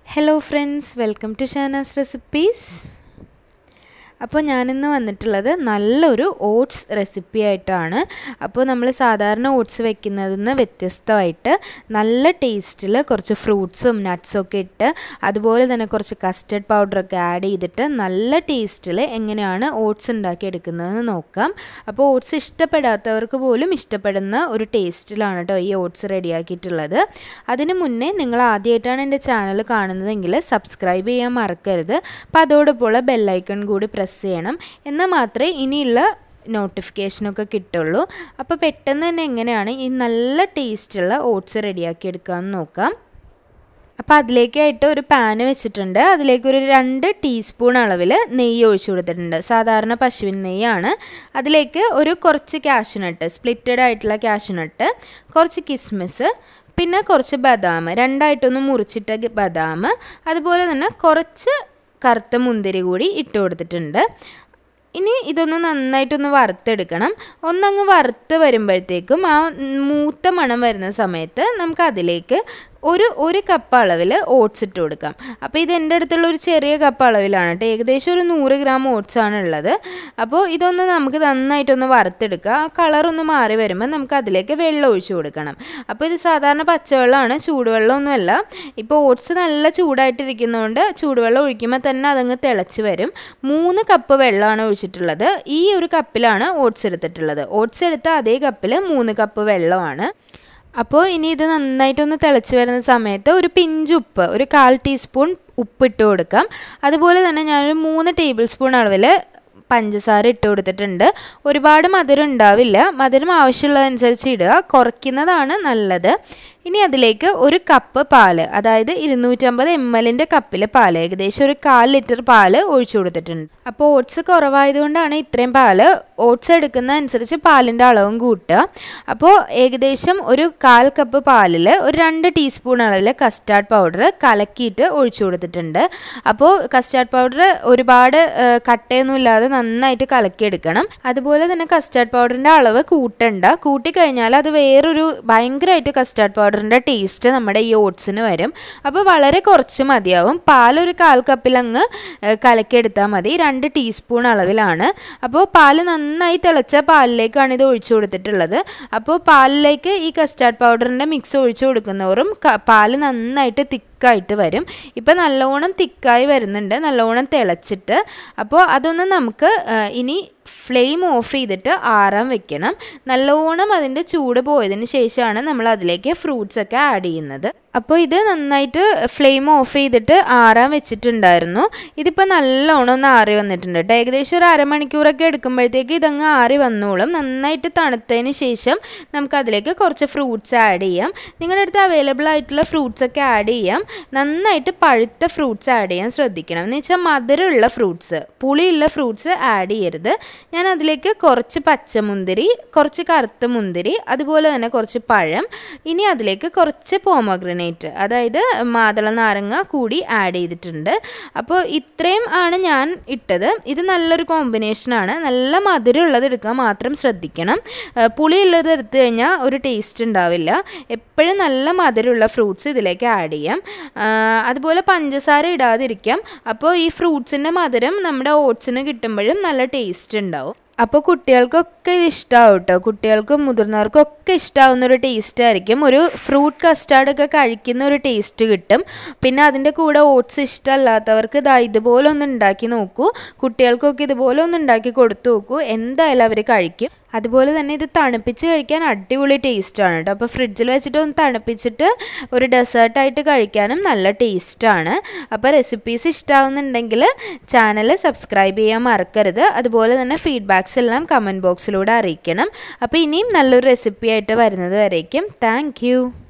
hello friends welcome to Shana's recipes അപ്പോൾ ഞാനിന്ന് വന്നിട്ടുള്ളത് നല്ലൊരു ഓട്സ് റെസിപ്പി ആയിട്ടാണ് അപ്പോൾ നമ്മൾ സാധാരണ ഓട്സ് വെക്കുന്നതിൽ നിന്ന് വ്യത്യസ്തമായിട്ട് നല്ല ടേസ്റ്റിൽ കുറച്ച് ഫ്രൂട്ട്സും നട്ട്സും ഒക്കെ ഇട്ട് അതുപോലെ തന്നെ കുറച്ച് കസ്റ്റർഡ് പൗഡറൊക്കെ ആഡ് ചെയ്തിട്ട് നല്ല ടേസ്റ്റിൽ എങ്ങനെയാണ് ഓട്സ് ഉണ്ടാക്കിയെടുക്കുന്നതെന്ന് നോക്കാം അപ്പോൾ ഓട്സ് ഇഷ്ടപ്പെടാത്തവർക്ക് പോലും ഇഷ്ടപ്പെടുന്ന ഒരു ടേസ്റ്റിലാണ് കേട്ടോ ഈ ഓട്സ് റെഡിയാക്കിയിട്ടുള്ളത് അതിന് മുന്നേ നിങ്ങൾ ആദ്യമായിട്ടാണ് എൻ്റെ ചാനൽ കാണുന്നതെങ്കിൽ സബ്സ്ക്രൈബ് ചെയ്യാൻ മറക്കരുത് അപ്പോൾ അതോടൊപ്പമുള്ള ബെല്ലൈക്കൺ കൂടി പ്രസ് ചെയ്യണം എന്നാൽ മാത്രമേ ഇനിയുള്ള നോട്ടിഫിക്കേഷനൊക്കെ കിട്ടുള്ളൂ അപ്പോൾ പെട്ടെന്ന് തന്നെ എങ്ങനെയാണ് ഈ നല്ല ടേസ്റ്റുള്ള ഓട്സ് റെഡിയാക്കി എടുക്കാമെന്ന് നോക്കാം അപ്പോൾ അതിലേക്കായിട്ട് ഒരു പാന് വെച്ചിട്ടുണ്ട് അതിലേക്ക് ഒരു രണ്ട് ടീസ്പൂൺ അളവിൽ നെയ്യ് ഒഴിച്ചു കൊടുത്തിട്ടുണ്ട് സാധാരണ പശുവിൻ നെയ്യാണ് അതിലേക്ക് ഒരു കുറച്ച് കാഷ്യൂനട്ട് സ്പ്ലിറ്റഡ് ആയിട്ടുള്ള കാഷ്യൂനട്ട് കുറച്ച് കിസ്മിസ് പിന്നെ കുറച്ച് ബദാം രണ്ടായിട്ടൊന്ന് മുറിച്ചിട്ട ബദാം അതുപോലെ തന്നെ കുറച്ച് കറുത്ത മുന്തിരി കൂടി ഇട്ട് കൊടുത്തിട്ടുണ്ട് ഇനി ഇതൊന്ന് നന്നായിട്ടൊന്ന് വറുത്തെടുക്കണം ഒന്നങ്ങ് വറുത്ത് വരുമ്പോഴത്തേക്കും ആ മൂത്ത മണം വരുന്ന സമയത്ത് നമുക്ക് അതിലേക്ക് ഒരു ഒരു കപ്പ് അളവിൽ ഓട്സ് ഇട്ട് കൊടുക്കാം അപ്പോൾ ഇത് എൻ്റെ അടുത്തുള്ള ഒരു ചെറിയ കപ്പ് അളവിലാണ് കേട്ടോ ഏകദേശം ഒരു നൂറ് ഗ്രാം ഓട്സ് ആണ് ഉള്ളത് അപ്പോൾ ഇതൊന്ന് നമുക്ക് നന്നായിട്ടൊന്ന് വറുത്തെടുക്കുക ആ കളറൊന്ന് മാറി വരുമ്പോൾ നമുക്ക് അതിലേക്ക് വെള്ളം ഒഴിച്ചു കൊടുക്കണം അപ്പോൾ ഇത് സാധാരണ പച്ചവെള്ളമാണ് ചൂടുവെള്ളമൊന്നുമല്ല ഇപ്പോൾ ഓട്സ് നല്ല ചൂടായിട്ടിരിക്കുന്നതുകൊണ്ട് ചൂടുവെള്ളം ഒഴിക്കുമ്പോൾ തന്നെ അതങ്ങ് തിളച്ച് വരും മൂന്ന് കപ്പ് വെള്ളമാണ് ഒഴിച്ചിട്ടുള്ളത് ഈ ഒരു കപ്പിലാണ് ഓട്സ് എടുത്തിട്ടുള്ളത് ഓട്സ് എടുത്ത അതേ കപ്പിൽ മൂന്ന് കപ്പ് വെള്ളമാണ് അപ്പോൾ ഇനി ഇത് നന്നായിട്ടൊന്ന് തിളച്ച് വരുന്ന സമയത്ത് ഒരു പിഞ്ച് ഉപ്പ് ഒരു കാൽ ടീസ്പൂൺ ഉപ്പ് ഇട്ട് കൊടുക്കാം അതുപോലെ തന്നെ ഞാനൊരു മൂന്ന് ടേബിൾ സ്പൂൺ അളവിൽ പഞ്ചസാര ഇട്ട് കൊടുത്തിട്ടുണ്ട് ഒരുപാട് മധുരം ഉണ്ടാവില്ല മധുരം ആവശ്യമുള്ളതനുസരിച്ച് ഇടുക കുറയ്ക്കുന്നതാണ് നല്ലത് ഇനി അതിലേക്ക് ഒരു കപ്പ് പാല് അതായത് ഇരുന്നൂറ്റമ്പത് എം എല്ലിൻ്റെ കപ്പിൽ പാല് ഏകദേശം ഒരു കാൽ ലിറ്റർ പാല് ഒഴിച്ചു കൊടുത്തിട്ടുണ്ട് അപ്പോൾ ഓട്സ് കുറവായതുകൊണ്ടാണ് ഇത്രയും പാല് ഓട്സ് എടുക്കുന്ന അനുസരിച്ച് പാലിൻ്റെ അളവും കൂട്ടുക അപ്പോൾ ഏകദേശം ഒരു കാൽ കപ്പ് പാലിൽ ഒരു രണ്ട് ടീസ്പൂൺ അളവിൽ കസ്റ്റാർഡ് പൗഡർ കലക്കിയിട്ട് ഒഴിച്ചു കൊടുത്തിട്ടുണ്ട് അപ്പോൾ കസ്റ്റാർഡ് പൗഡർ ഒരുപാട് കട്ടയൊന്നും ഇല്ലാതെ നന്നായിട്ട് കലക്കിയെടുക്കണം അതുപോലെ തന്നെ കസ്റ്റാർഡ് പൗഡറിൻ്റെ അളവ് കൂട്ടണ്ട കൂട്ടിക്കഴിഞ്ഞാൽ അത് വേറൊരു ഭയങ്കരമായിട്ട് കസ്റ്റാർഡ് പൗഡർ പൗഡറിൻ്റെ ടേസ്റ്റ് നമ്മുടെ ഈ ഓട്സിന് വരും അപ്പോൾ വളരെ കുറച്ച് മതിയാവും പാലൊരു കാൽ കപ്പിൽ അങ്ങ് കലക്കിയെടുത്താൽ മതി രണ്ട് ടീസ്പൂൺ അളവിലാണ് അപ്പോൾ പാല് നന്നായി തിളച്ച പാലിലേക്കാണ് ഇത് ഒഴിച്ചു കൊടുത്തിട്ടുള്ളത് അപ്പോൾ പാലിലേക്ക് ഈ കസ്റ്റാർഡ് പൗഡറിൻ്റെ മിക്സ് ഒഴിച്ചു കൊടുക്കുന്നവരും പാല് നന്നായിട്ട് തിക്കായിട്ട് വരും ഇപ്പം നല്ലോണം തിക്കായി വരുന്നുണ്ട് നല്ലോണം തിളച്ചിട്ട് അപ്പോൾ അതൊന്ന് നമുക്ക് ഇനി ഫ്ലെയിം ഓഫ് ചെയ്തിട്ട് ആറാൻ വെക്കണം നല്ലോണം അതിൻ്റെ ചൂട് പോയതിന് ശേഷമാണ് നമ്മൾ അതിലേക്ക് ഫ്രൂട്ട്സ് ഒക്കെ ആഡ് ചെയ്യുന്നത് അപ്പോൾ ഇത് നന്നായിട്ട് ഫ്ലെയിം ഓഫ് ചെയ്തിട്ട് ആറാൻ വെച്ചിട്ടുണ്ടായിരുന്നു ഇതിപ്പോൾ നല്ലോണം ഒന്ന് ആറി വന്നിട്ടുണ്ട് കേട്ടോ ഏകദേശം ഒരു അരമണിക്കൂറൊക്കെ എടുക്കുമ്പോഴത്തേക്ക് ഇതങ്ങ് ആറി വന്നോളും നന്നായിട്ട് തണുത്തതിന് ശേഷം നമുക്ക് അതിലേക്ക് കുറച്ച് ഫ്രൂട്ട്സ് ആഡ് ചെയ്യാം നിങ്ങളുടെ അടുത്ത് അവൈലബിൾ ആയിട്ടുള്ള ഫ്രൂട്ട്സ് ഒക്കെ ആഡ് ചെയ്യാം നന്നായിട്ട് പഴുത്ത ഫ്രൂട്ട്സ് ആഡ് ചെയ്യാൻ ശ്രദ്ധിക്കണം എന്ന് വെച്ചാൽ മധുരമുള്ള ഫ്രൂട്ട്സ് പുളിയുള്ള ഫ്രൂട്ട്സ് ആഡ് ചെയ്യരുത് ഞാൻ അതിലേക്ക് കുറച്ച് പച്ചമുന്തിരി കുറച്ച് കറുത്ത മുന്തിരി അതുപോലെ തന്നെ കുറച്ച് പഴം ഇനി അതിലേക്ക് കുറച്ച് പോമഗ്രനേറ്റ് അതായത് മാതള നാരങ്ങ കൂടി ആഡ് ചെയ്തിട്ടുണ്ട് അപ്പോൾ ഇത്രയും ആണ് ഞാൻ ഇട്ടത് ഇത് നല്ലൊരു കോമ്പിനേഷനാണ് നല്ല മധുരമുള്ളത് എടുക്കാൻ മാത്രം ശ്രദ്ധിക്കണം പുളിയുള്ളത് എടുത്തു കഴിഞ്ഞാൽ ഒരു ടേസ്റ്റ് ഉണ്ടാവില്ല എപ്പോഴും നല്ല മധുരമുള്ള ഫ്രൂട്ട്സ് ഇതിലേക്ക് ആഡ് ചെയ്യാം അതുപോലെ പഞ്ചസാര ഇടാതിരിക്കാം അപ്പോൾ ഈ ഫ്രൂട്ട്സിൻ്റെ മധുരം നമ്മുടെ ഓട്സിന് കിട്ടുമ്പോഴും നല്ല ടേസ്റ്റ് ഉണ്ടാവും അപ്പോൾ കുട്ടികൾക്കൊക്കെ ഇത് ഇഷ്ടമാവും കേട്ടോ കുട്ടികൾക്കും മുതിർന്നവർക്കൊക്കെ ഇഷ്ടമാവുന്ന ഒരു ടേസ്റ്റ് ആയിരിക്കും ഒരു ഫ്രൂട്ട് കസ്റ്റാർഡ് ഒക്കെ കഴിക്കുന്ന ഒരു ടേസ്റ്റ് കിട്ടും പിന്നെ അതിൻ്റെ കൂടെ ഓട്സ് ഇഷ്ടമല്ലാത്തവർക്ക് ഇതാ ഇതുപോലെ ഒന്ന് ഉണ്ടാക്കി നോക്കൂ കുട്ടികൾക്കൊക്കെ ഇതുപോലെ ഒന്ന് ഉണ്ടാക്കി കൊടുത്തു നോക്കൂ എന്തായാലും അവർ കഴിക്കും അതുപോലെ തന്നെ ഇത് തണുപ്പിച്ച് കഴിക്കാൻ അടിപൊളി ടേസ്റ്റാണ് കേട്ടോ അപ്പോൾ ഫ്രിഡ്ജിൽ വെച്ചിട്ട് ഒന്ന് തണുപ്പിച്ചിട്ട് ഒരു ഡെസേർട്ടായിട്ട് കഴിക്കാനും നല്ല ടേസ്റ്റാണ് അപ്പോൾ റെസിപ്പീസ് ഇഷ്ടമാവുന്നുണ്ടെങ്കിൽ ചാനൽ സബ്സ്ക്രൈബ് ചെയ്യാൻ മറക്കരുത് അതുപോലെ തന്നെ ഫീഡ്ബാക്സ് എല്ലാം കമൻറ്റ് ബോക്സിലൂടെ അറിയിക്കണം അപ്പോൾ ഇനിയും നല്ലൊരു റെസിപ്പി ആയിട്ട് വരുന്നത് വരേക്കും താങ്ക്